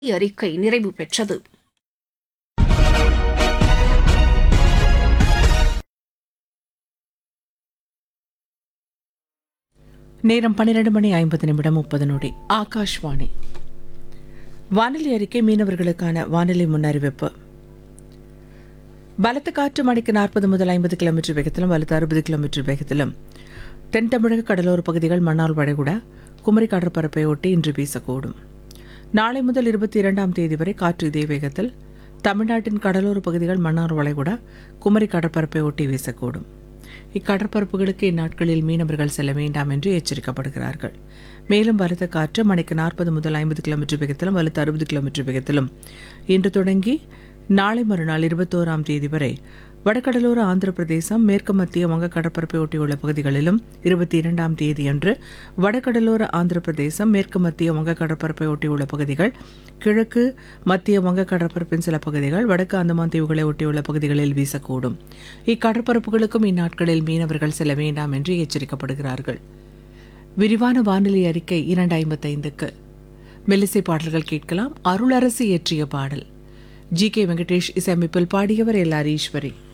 அறிக்கை நிறைவு பெற்றது நேரம் பன்னிரண்டு மணி ஐம்பது நிமிடம் முப்பது நொடி ஆகாஷ்வாணி வானிலை அறிக்கை மீனவர்களுக்கான வானிலை முன்னறிவிப்பு பலத்த காற்று மணிக்கு நாற்பது முதல் ஐம்பது கிலோமீட்டர் வேகத்திலும் வலுத்த அறுபது கிலோமீட்டர் வேகத்திலும் தென் தமிழக கடலோர பகுதிகள் மன்னார் வளைகுடா குமரி கடற்பரப்பை ஒட்டி இன்று வீசக்கூடும் நாளை முதல் இருபத்தி இரண்டாம் தேதி வரை காற்று இதே வேகத்தில் தமிழ்நாட்டின் கடலோர பகுதிகள் மன்னார் வளைகுடா குமரி கடற்பரப்பை ஒட்டி வீசக்கூடும் இக்கடற்பரப்புகளுக்கு இந்நாட்களில் மீனவர்கள் செல்ல வேண்டாம் என்று எச்சரிக்கப்படுகிறார்கள் மேலும் பலத்த காற்று மணிக்கு நாற்பது முதல் ஐம்பது கிலோமீட்டர் வேகத்திலும் வலுத்த அறுபது கிலோமீட்டர் வேகத்திலும் இன்று தொடங்கி நாளை மறுநாள் இருபத்தோராம் தேதி வரை வடகடலோர ஆந்திர பிரதேசம் மேற்கு மத்திய வங்க கடற்பரப்பை ஒட்டியுள்ள பகுதிகளிலும் இருபத்தி இரண்டாம் தேதியன்று வடகடலோர ஆந்திர பிரதேசம் மேற்கு மத்திய வங்க கடற்பரப்பை ஒட்டியுள்ள பகுதிகள் கிழக்கு மத்திய வங்க கடற்பரப்பின் சில பகுதிகள் வடக்கு அந்தமான் தீவுகளை ஒட்டியுள்ள பகுதிகளில் வீசக்கூடும் இக்கடற்பரப்புகளுக்கும் இந்நாட்களில் மீனவர்கள் செல்ல வேண்டாம் என்று எச்சரிக்கப்படுகிறார்கள் விரிவான வானிலை அறிக்கை இரண்டு ஐம்பத்தைந்துக்கு மெல்லிசை பாடல்கள் கேட்கலாம் அருளரசு இயற்றிய பாடல் ஜி கே வெங்கடேஷ் இசையமைப்பில் பாடியவர் எல் ஆர் ஈஸ்வரி